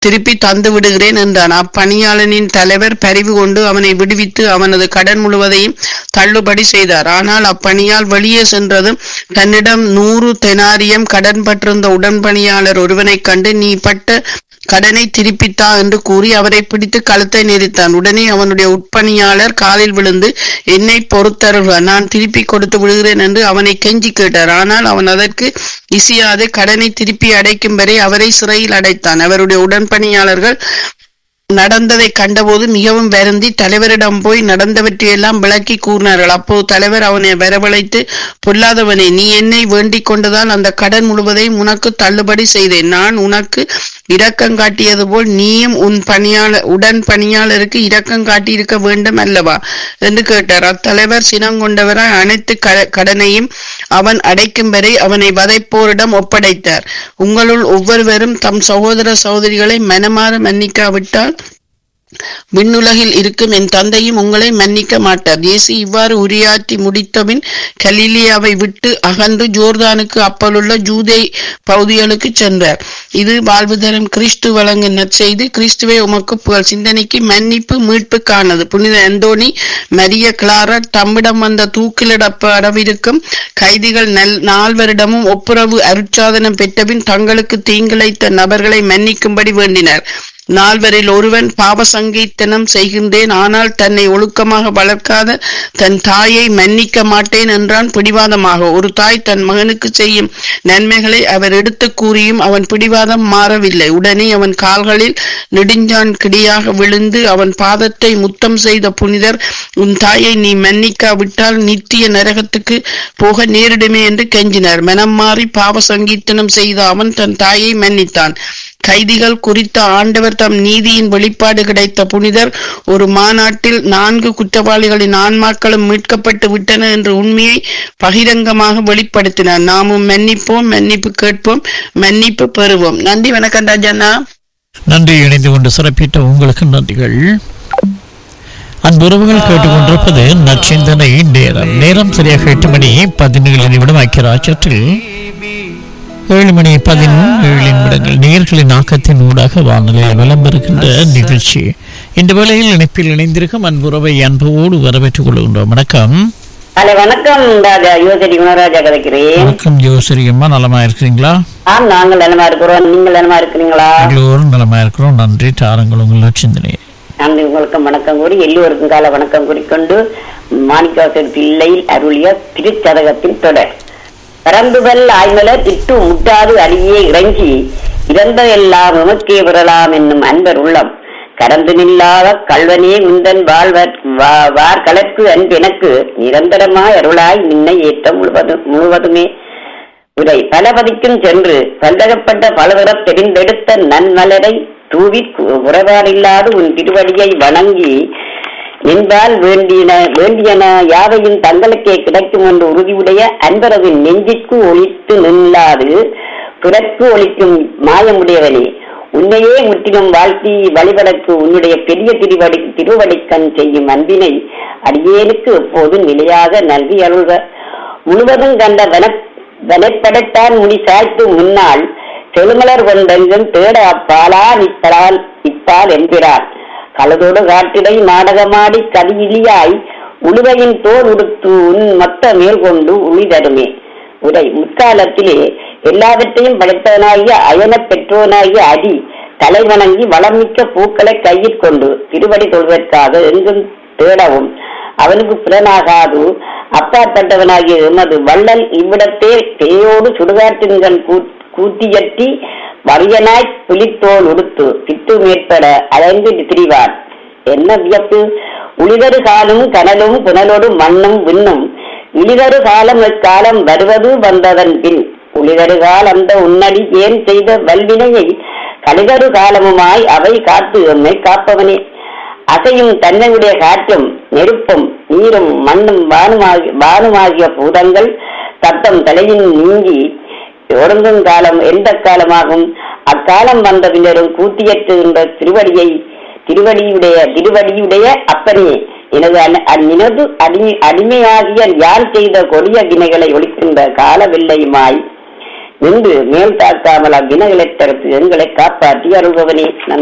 திருப்பி தந்து விடுகிறேன் என்றான் அப்பணியாளனின் தலைவர் பரிவு கொண்டு அவனை விடுவித்து அவனது கடன் முழுவதையும் தள்ளுபடி செய்தார் ஆனால் அப்பணியால் வெளியே சென்றதும் தன்னிடம் நூறு தெனாரியம் கடன் பட்டிருந்த உடன்பணியாளர் ஒருவனைக் கண்டு நீ பட்ட கடனை திருப்பித்தா என்று கூறி அவரை பிடித்து கழுத்தை நெரித்தான் உடனே அவனுடைய உட்பணியாளர் காலில் விழுந்து என்னை பொறுத்தருள்வ நான் திருப்பி கொடுத்து விடுகிறேன் என்று அவனை கெஞ்சி கேட்டார் ஆனால் அவன் அதற்கு இசியாது கடனை திருப்பி அடைக்கும் வரை அவரை சிறையில் அடைத்தான் அவருடைய உடன்பணியாளர்கள் நடந்ததை கண்டபோது மிகவும் வருந்தி தலைவரிடம் போய் நடந்தவற்றையெல்லாம் விளக்கி கூறினார்கள் அப்போது தலைவர் அவனை வரவழைத்து பொல்லாதவனே நீ என்னை வேண்டிக் கொண்டதால் அந்த கடன் முழுவதையும் உனக்கு தள்ளுபடி செய்தேன் நான் உனக்கு இரக்கம் காட்டியது போல் நீயும் உன் பணியாளர் உடன் பணியாளருக்கு இரக்கம் காட்டியிருக்க வேண்டும் அல்லவா என்று கேட்டார் அத்தலைவர் சினங்கொண்டவராய் அனைத்து க- கடனையும் அவன் அடைக்கும் வரை அவனை வதைப்போரிடம் ஒப்படைத்தார் உங்களுள் ஒவ்வொருவரும் தம் சகோதர சகோதரிகளை மனமாற மன்னிக்காவிட்டால் விண்ணுலகில் இருக்கும் என் தந்தையும் உங்களை மன்னிக்க மாட்டார் இயேசு இவ்வாறு உரையாற்றி முடித்தபின் கலிலியாவை விட்டு அகன்று ஜோர்தானுக்கு அப்பலுள்ள ஜூதை பகுதிகளுக்கு சென்றார் இது வாழ்வு தரும் கிறிஸ்து வழங்கும் நற்செய்தி கிறிஸ்துவை உமக்கு புகழ் சிந்தனைக்கு மன்னிப்பு மீட்புக்கானது புனித அந்தோணி மரிய கிளாரா தம்மிடம் வந்த தூக்கிலிடப்படவிருக்கும் கைதிகள் நல் நால்வரிடமும் ஒப்புரவு அருட்சாதனம் பெற்றபின் தங்களுக்கு தீங்கிழைத்த நபர்களை மன்னிக்கும்படி வேண்டினர் நால்வரில் ஒருவன் பாவ சங்கீர்த்தனம் செய்கின்றேன் ஆனால் தன்னை ஒழுக்கமாக வளர்க்காத தன் தாயை மன்னிக்க மாட்டேன் என்றான் பிடிவாதமாக ஒரு தாய் தன் மகனுக்கு செய்யும் நன்மைகளை அவர் எடுத்து கூறியும் அவன் பிடிவாதம் மாறவில்லை உடனே அவன் கால்களில் நெடுஞ்சான் கிடியாக விழுந்து அவன் பாதத்தை முத்தம் செய்த புனிதர் உன் தாயை நீ மன்னிக்காவிட்டால் நித்திய நரகத்துக்கு போக நேரிடுமே என்று கெஞ்சினார் மனம் மாறி பாவ சங்கீர்த்தனம் செய்த அவன் தன் தாயை மன்னித்தான் கைதிகள் குறித்த ஆண்டவர் தம் நீதியின் வெளிப்பாடு கிடைத்த புனிதர் ஒரு மாநாட்டில் நான்கு குற்றவாளிகளின் ஆன்மாக்களும் மீட்கப்பட்டு விட்டன என்ற உண்மையை பகிரங்கமாக வெளிப்படுத்தினார் நாமும் மன்னிப்போம் மன்னிப்பு கேட்போம் மன்னிப்பு பெறுவோம் நன்றி வணக்கம் ராஜண்ணா நன்றி இணைந்து கொண்டு சிறப்பித்த உங்களுக்கு நன்றிகள் அன்புறவுகள் கேட்டுக்கொண்டிருப்பது நச்சிந்தனை நேரம் நேரம் சரியாக எட்டு மணி பதினேழு நிமிடம் ஐக்கிய ராஜ்யத்தில் ஏழு மணி பதினேழு நிமிடங்கள் நேர்களின் ஆக்கத்தின் ஊடாக வானொலியில் வலம் வருகின்ற நிகழ்ச்சி இந்த வேளையில் இணைப்பில் இணைந்திருக்கும் அன்புறவை அன்போடு வரவேற்றுக் கொள்கின்றோம் வணக்கம் ஹலோ வணக்கம் ராஜா யுவசரி குணராஜா கதைக்கிறேன் வணக்கம் ஜோசரி அம்மா நலமா இருக்கிறீங்களா ஆம் நாங்கள் நலமா இருக்கிறோம் நீங்கள் நலமா இருக்கிறீங்களா எல்லோரும் நலமா இருக்கிறோம் நன்றி தாருங்கள் உங்கள் சிந்தனை நாங்கள் உங்களுக்கும் வணக்கம் கூறி எல்லோருக்கும் கால வணக்கம் கூறிக்கொண்டு மாணிக்காசர் பிள்ளையில் அருளிய திருச்சதகத்தின் தொடர் பரந்துதல் ஆய்மலர் இட்டு முட்டாது அழியே இறங்கி இறந்ததெல்லாம் உமக்கே பெறலாம் என்னும் அன்பர் உள்ளம் கடந்து நில்லாத கல்வனே உந்தன் வாழ்வர் வா- வார் கலர்க்கு அன்பெனக்கு நிரந்தரமாய் அருளாய் நின்னை ஏற்றம் முழுவதும் முழுவதுமே உரை பலபதிக்கும் சென்று பந்தகப்பட்ட பலதரப் தெரிந்தெடுத்த நன்மலரை தூவி உறவாடில்லாது உன் திருவடியை வணங்கி நின்றால் வேண்டியன வேண்டியன யாவையும் தங்களுக்கே கிடைக்கும் என்று உறுதியுடைய அன்பரது நெஞ்சிற்கு ஒழித்து நில்லாது பிறர்க்கு ஒழிக்கும் மாயமுடையவனே உன்னையே முற்றிலும் வாழ்த்தி வழிபடக்கு உன்னுடைய பெரிய திருவடி திருவடிக்கண் செய்யும் அன்பினை அடியேனுக்கு எப்போதும் நிலையாக நல்கி அருள்க முழுவதும் கண்ட வன வனப்படத்தான் முடி சாய்த்து முன்னால் செழுமலர் கொண்டெங்கும் தேட அப்பாலா நிப்பலால் இப்பால் என்கிறார் கலதோடு காட்டிடை நாடகமாடி கதியிலியாய் உழுவையின் தோல் உடுத்து உன் மொத்த மேல் கொண்டு உளி தருமே உரை முற்காலத்திலே எல்லாவற்றையும் படைத்தவனாகிய அயனப் பெற்றோனாகிய அடி தலை வணங்கி வளமிக்க பூக்களை கையில் கொண்டு திருவடி தொழுவதற்காக எங்கும் தேடவும் அவனுக்கு புலனாகாது அப்பாற்பட்டவனாகிய எமது வள்ளல் இவ்விடத்தே பேயோடு சுடுகாட்டின்கண் கூ- கூத்தியற்றி வரியனாய் புலித்தோல் உடுத்து திட்டு மேற்பட அலைந்து திரிவான் என்ன வியப்பு உளிதரு காலும் கனலும் புனலோடு மண்ணும் விண்ணும் இளிதரு காலம் காலம் வருவது வந்ததன் பின் உளிதரு கால் அந்த உன்னடி ஏன் செய்த வல்வினையை கலிதரு காலமுமாய் அவை காத்து எம்மை காப்பவனே அசையும் தன்னையுடைய காற்றும் நெருப்பும் நீரும் மண்ணும் வானுமாகி வானுமாகிய பூதங்கள் தத்தம் தலையின் நீங்கி ஒடுங்கும் காலம் எந்த காலமாகும் அக்காலம் வந்த பின்னரும் கூத்தியற்றுகின்ற திருவடியை திருவடியுடைய திருவடியுடைய அப்பனே எனது அன- அ- நினது அடிமை அடிமையாகிய யான் செய்த கொடிய வினைகளை ஒழிக்கின்ற கால வெள்ளையுமாய் நின்று மேல் தாக்காமல் அவ்வினைகளை தடுத்து எங்களை காப்பாற்றி அருள்பவனே நன்றி